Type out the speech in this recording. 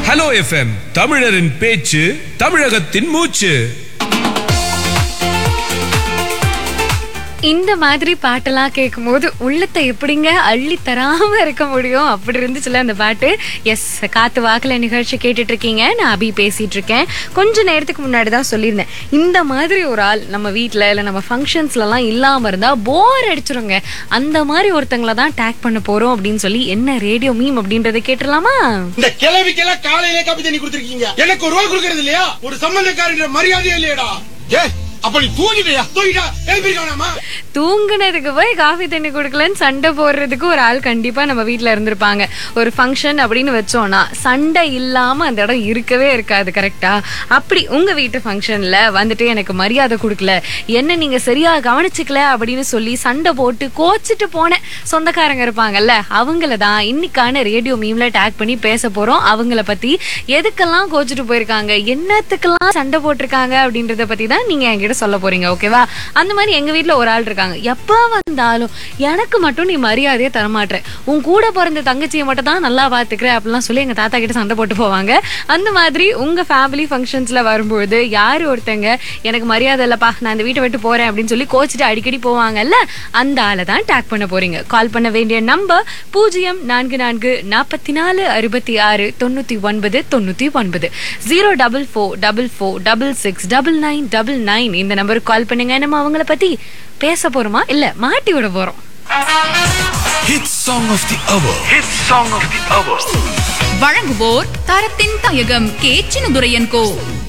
hello FM தமிழரின் பேச்சு தமிழகத்தின் மூச்சு இந்த மாதிரி பாட்டெல்லாம் கேட்கும்போது உள்ளத்தை எப்படிங்க அள்ளி தராம இருக்க முடியும் அப்படி இருந்துச்சுல அந்த பாட்டு எஸ் காத்து வாக்குல நிகழ்ச்சி கேட்டுட்டு இருக்கீங்க நான் அபி பேசிட்டு இருக்கேன் கொஞ்ச நேரத்துக்கு முன்னாடி தான் சொல்லியிருந்தேன் இந்த மாதிரி ஒரு ஆள் நம்ம வீட்ல இல்ல நம்ம ஃபங்க்ஷன்ஸ்ல எல்லாம் இல்லாம இருந்தா போர் அடிச்சிருங்க அந்த மாதிரி ஒருத்தங்கள தான் டேக் பண்ண போறோம் அப்படின்னு சொல்லி என்ன ரேடியோ மீம் அப்படின்றத கேட்டுடலாமா இந்த கிழவிக்கெல்லாம் காலையிலே காப்பி தண்ணி கொடுத்துருக்கீங்க எனக்கு ஒரு ரோல் கொடுக்கறது இல்லையா ஒரு சம்பந்தக்காரன்ற மரியாதையே இல்லையடா ஏ அப்ப நீ தூங்கிட்டியா தூங்கிட்டா எழுப்பிருக்கானாமா தூங்குனதுக்கு போய் காஃபி தண்ணி கொடுக்கலன்னு சண்டை போடுறதுக்கு ஒரு ஆள் கண்டிப்பா நம்ம வீட்ல இருந்திருப்பாங்க ஒரு ஃபங்க்ஷன் அப்படின்னு வச்சோம்னா சண்டை இல்லாம அந்த இடம் இருக்கவே இருக்காது கரெக்டா அப்படி உங்க வீட்டு ஃபங்க்ஷன்ல வந்துட்டு எனக்கு மரியாதை கொடுக்கல என்ன நீங்க சரியா கவனிச்சுக்கல அப்படின்னு சொல்லி சண்டை போட்டு கோச்சிட்டு போன சொந்தக்காரங்க இருப்பாங்கல்ல அவங்கள தான் இன்னைக்கான ரேடியோ மீம்ல டேக் பண்ணி பேச போறோம் அவங்கள பத்தி எதுக்கெல்லாம் கோச்சிட்டு போயிருக்காங்க என்னத்துக்கெல்லாம் சண்டை போட்டிருக்காங்க அப்படின்றத பத்தி தான் நீங்க என்கிட்ட சொல்ல போறீங்க ஓகேவா அந்த மாதிரி எங்க வீட்ல ஒரு ஆள் இருக்காங்க எப்ப வந்தாலும் எனக்கு மட்டும் நீ மரியாதையை தரமாட்ற உன் கூட பிறந்த தங்கச்சியை மட்டும் தான் நல்லா பாத்துக்கிற அப்படிலாம் சொல்லி எங்க தாத்தா கிட்ட சண்டை போட்டு போவாங்க அந்த மாதிரி உங்க ஃபேமிலி ஃபங்க்ஷன்ஸ்ல வரும்போது யாரு ஒருத்தங்க எனக்கு மரியாதை இல்லப்பா நான் இந்த வீட்டை விட்டு போறேன் அப்படின்னு சொல்லி கோச்சிட்டு அடிக்கடி போவாங்கல்ல அந்த ஆளை தான் டேக் பண்ண போறீங்க கால் பண்ண வேண்டிய நம்பர் பூஜ்ஜியம் நான்கு நான்கு நாற்பத்தி நாலு அறுபத்தி ஆறு தொண்ணூத்தி ஒன்பது தொண்ணூத்தி ஒன்பது zero double four double four double six double nine double nine இந்த நம்பருக்கு கால் பண்ணுங்க நம்ம அவங்கள பத்தி பேச போறோமா இல்ல மாட்டி விட போறோம் hit song of the hour வழங்குவோர் தரத்தின் தயகம் கே சின்னதுரையன் கோ